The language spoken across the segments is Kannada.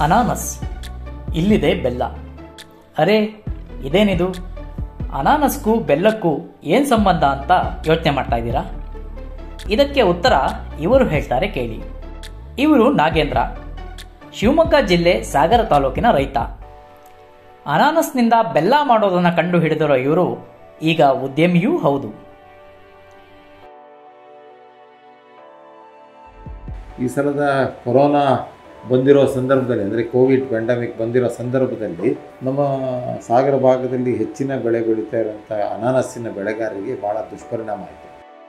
ಅನಾನಸ್ ಇಲ್ಲಿದೆ ಬೆಲ್ಲ ಅರೆ ಇದೇನಿದು ಅನಾನಸ್ಗೂ ಬೆಲ್ಲಕ್ಕೂ ಏನು ಸಂಬಂಧ ಅಂತ ಯೋಚನೆ ಮಾಡ್ತಾ ಇದ್ದೀರಾ ಇದಕ್ಕೆ ಉತ್ತರ ಇವರು ಹೇಳ್ತಾರೆ ಕೇಳಿ ಇವರು ನಾಗೇಂದ್ರ ಶಿವಮೊಗ್ಗ ಜಿಲ್ಲೆ ಸಾಗರ ತಾಲೂಕಿನ ರೈತ ಅನಾನಸ್ನಿಂದ ಬೆಲ್ಲ ಮಾಡೋದನ್ನು ಕಂಡು ಹಿಡಿದಿರೋ ಇವರು ಈಗ ಉದ್ಯಮಿಯೂ ಹೌದು ಈ ಸಲದ ಕೊರೋನಾ ಬಂದಿರೋ ಸಂದರ್ಭದಲ್ಲಿ ಅಂದರೆ ಕೋವಿಡ್ ಪ್ಯಾಂಡಮಿಕ್ ಬಂದಿರೋ ಸಂದರ್ಭದಲ್ಲಿ ನಮ್ಮ ಸಾಗರ ಭಾಗದಲ್ಲಿ ಹೆಚ್ಚಿನ ಬೆಳೆ ಬೆಳೀತಾ ಇರೋಂಥ ಅನಾನಸ್ಸಿನ ಬೆಳೆಗಾರರಿಗೆ ಭಾಳ ದುಷ್ಪರಿಣಾಮ ಆಯಿತು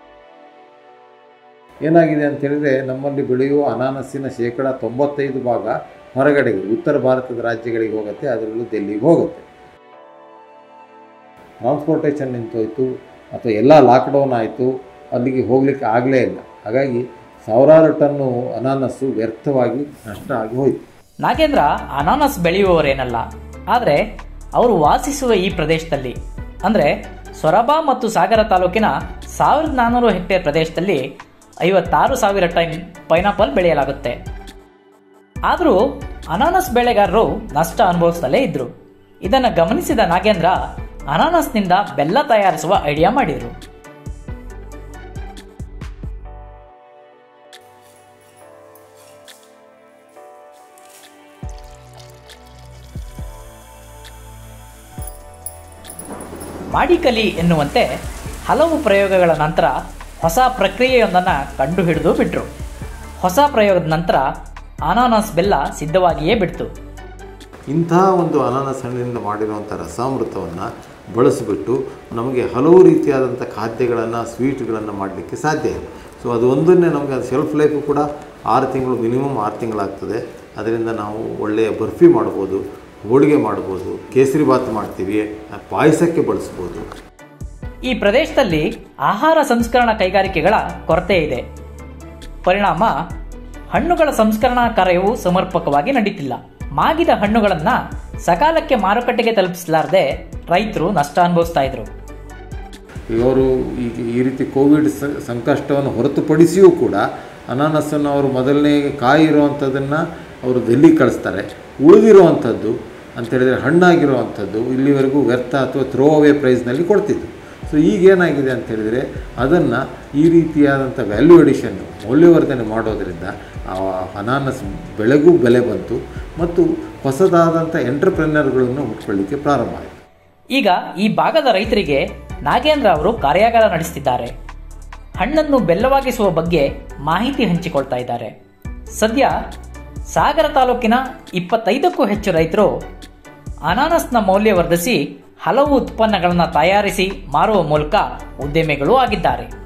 ಏನಾಗಿದೆ ಅಂತ ಹೇಳಿದರೆ ನಮ್ಮಲ್ಲಿ ಬೆಳೆಯುವ ಅನಾನಸ್ಸಿನ ಶೇಕಡ ತೊಂಬತ್ತೈದು ಭಾಗ ಹೊರಗಡೆಗೆ ಉತ್ತರ ಭಾರತದ ರಾಜ್ಯಗಳಿಗೆ ಹೋಗುತ್ತೆ ಅದರಲ್ಲೂ ಡೆಲ್ಲಿಗೆ ಹೋಗುತ್ತೆ ಟ್ರಾನ್ಸ್ಪೋರ್ಟೇಷನ್ ನಿಂತೋಯ್ತು ಅಥವಾ ಎಲ್ಲ ಲಾಕ್ಡೌನ್ ಆಯಿತು ಅಲ್ಲಿಗೆ ಹೋಗಲಿಕ್ಕೆ ಆಗಲೇ ಇಲ್ಲ ಹಾಗಾಗಿ ಸಾವಿರಾರು ಟನ್ನು ಅನಾನಸ್ಸು ವ್ಯರ್ಥವಾಗಿ ನಷ್ಟ ಆಗಿ ಹೋಯಿತು ನಾಗೇಂದ್ರ ಅನಾನಸ್ ಬೆಳೆಯುವವರೇನಲ್ಲ ಆದರೆ ಅವರು ವಾಸಿಸುವ ಈ ಪ್ರದೇಶದಲ್ಲಿ ಅಂದರೆ ಸೊರಬ ಮತ್ತು ಸಾಗರ ತಾಲೂಕಿನ ಸಾವಿರದ ನಾನ್ನೂರು ಹೆಕ್ಟೇರ್ ಪ್ರದೇಶದಲ್ಲಿ ಐವತ್ತಾರು ಸಾವಿರ ಟನ್ ಪೈನಾಪಲ್ ಬೆಳೆಯಲಾಗುತ್ತೆ ಆದರೂ ಅನಾನಸ್ ಬೆಳೆಗಾರರು ನಷ್ಟ ಅನುಭವಿಸಲೇ ಇದ್ರು ಇದನ್ನು ಗಮನಿಸಿದ ನಾಗೇಂದ್ರ ಅನಾನಸ್ನಿಂದ ಬೆಲ್ಲ ತಯಾರಿಸುವ ಐಡಿಯಾ ಮಾಡಿದರು ಮಾಡಿ ಕಲಿ ಎನ್ನುವಂತೆ ಹಲವು ಪ್ರಯೋಗಗಳ ನಂತರ ಹೊಸ ಪ್ರಕ್ರಿಯೆಯೊಂದನ್ನು ಕಂಡುಹಿಡಿದು ಬಿಟ್ರು ಹೊಸ ಪ್ರಯೋಗದ ನಂತರ ಅನಾನಸ್ ಬೆಲ್ಲ ಸಿದ್ಧವಾಗಿಯೇ ಬಿಡ್ತು ಇಂತಹ ಒಂದು ಅನಾನಸ್ ಹಣ್ಣಿನಿಂದ ಮಾಡಿರುವಂಥ ರಸಾಮೃತವನ್ನು ಬಳಸಿಬಿಟ್ಟು ನಮಗೆ ಹಲವು ರೀತಿಯಾದಂಥ ಖಾದ್ಯಗಳನ್ನು ಸ್ವೀಟ್ಗಳನ್ನು ಮಾಡಲಿಕ್ಕೆ ಸಾಧ್ಯ ಇದೆ ಸೊ ಅದು ಒಂದನ್ನೇ ನಮಗೆ ಅದು ಶೆಲ್ಫ್ ಲೈಫು ಕೂಡ ಆರು ತಿಂಗಳು ಮಿನಿಮಮ್ ಆರು ತಿಂಗಳಾಗ್ತದೆ ಅದರಿಂದ ನಾವು ಒಳ್ಳೆಯ ಬರ್ಫಿ ಮಾಡ್ಬೋದು ಹೋಳಿಗೆ ಮಾಡ್ಬೋದು ಕೇಸರಿ ಬಾತ್ ಮಾಡ್ತೀವಿ ಪಾಯಸಕ್ಕೆ ಬಳಸ್ಬೋದು ಈ ಪ್ರದೇಶದಲ್ಲಿ ಆಹಾರ ಸಂಸ್ಕರಣಾ ಕೈಗಾರಿಕೆಗಳ ಕೊರತೆ ಇದೆ ಪರಿಣಾಮ ಹಣ್ಣುಗಳ ಸಂಸ್ಕರಣಾ ಕಾರ್ಯವು ಸಮರ್ಪಕವಾಗಿ ನಡೀತಿಲ್ಲ ಮಾಗಿದ ಹಣ್ಣುಗಳನ್ನ ಸಕಾಲಕ್ಕೆ ಮಾರುಕಟ್ಟೆಗೆ ತಲುಪಿಸಲಾರದೆ ರೈತರು ನಷ್ಟ ಅನುಭವಿಸ್ತಾ ಇದ್ರು ಇವರು ಈಗ ಈ ರೀತಿ ಕೋವಿಡ್ ಸ- ಸಂಕಷ್ಟವನ್ನು ಹೊರತುಪಡಿಸಿಯೂ ಕೂಡ ಅನಾನಸನ್ನು ಅವರು ಮೊದಲನೇ ಕಾಯಿ ಇರುವಂಥದ್ದನ್ನು ಅವರು ಡೆಲ್ಲಿಗೆ ಕಳಿಸ್ತಾರೆ ಉಳಿದಿರುವಂಥದ್ದು ಅಂತ ಹೇಳಿದರೆ ಹಣ್ಣಾಗಿರುವಂಥದ್ದು ಇಲ್ಲಿವರೆಗೂ ವ್ಯರ್ಥ ಅಥವಾ ಥ್ರೋ ಅವೇ ಪ್ರೈಸ್ನಲ್ಲಿ ಕೊಡ್ತಿದ್ರು ಸೊ ಈಗೇನಾಗಿದೆ ಅಂತ ಹೇಳಿದರೆ ಅದನ್ನು ಈ ರೀತಿಯಾದಂಥ ವ್ಯಾಲ್ಯೂ ಎಡಿಷನ್ ಮೌಲ್ಯವರ್ಧನೆ ಮಾಡೋದರಿಂದ ಆ ಅನಾನಸ್ ಬೆಳೆಗೂ ಬೆಲೆ ಬಂತು ಮತ್ತು ಹೊಸದಾದಂಥ ಎಂಟರ್ಪ್ರೆನರ್ಗಳನ್ನು ಹುಟ್ಕೊಳ್ಳಿಕ್ಕೆ ಪ್ರಾರಂಭ ಆಯಿತು ಈಗ ಈ ಭಾಗದ ರೈತರಿಗೆ ನಾಗೇಂದ್ರ ಅವರು ಕಾರ್ಯಾಗಾರ ನಡೆಸುತ್ತಿದ್ದಾರೆ ಹಣ್ಣನ್ನು ಬೆಲ್ಲವಾಗಿಸುವ ಬಗ್ಗೆ ಮಾಹಿತಿ ಹಂಚಿಕೊಳ್ತಾ ಇದ್ದಾರೆ ಸದ್ಯ ಸಾಗರ ತಾಲೂಕಿನ ಇಪ್ಪತ್ತೈದಕ್ಕೂ ಹೆಚ್ಚು ರೈತರು ಅನಾನಸ್ನ ಮೌಲ್ಯವರ್ಧಿಸಿ ಹಲವು ಉತ್ಪನ್ನಗಳನ್ನು ತಯಾರಿಸಿ ಮಾರುವ ಮೂಲಕ ಉದ್ಯಮಿಗಳು ಆಗಿದ್ದಾರೆ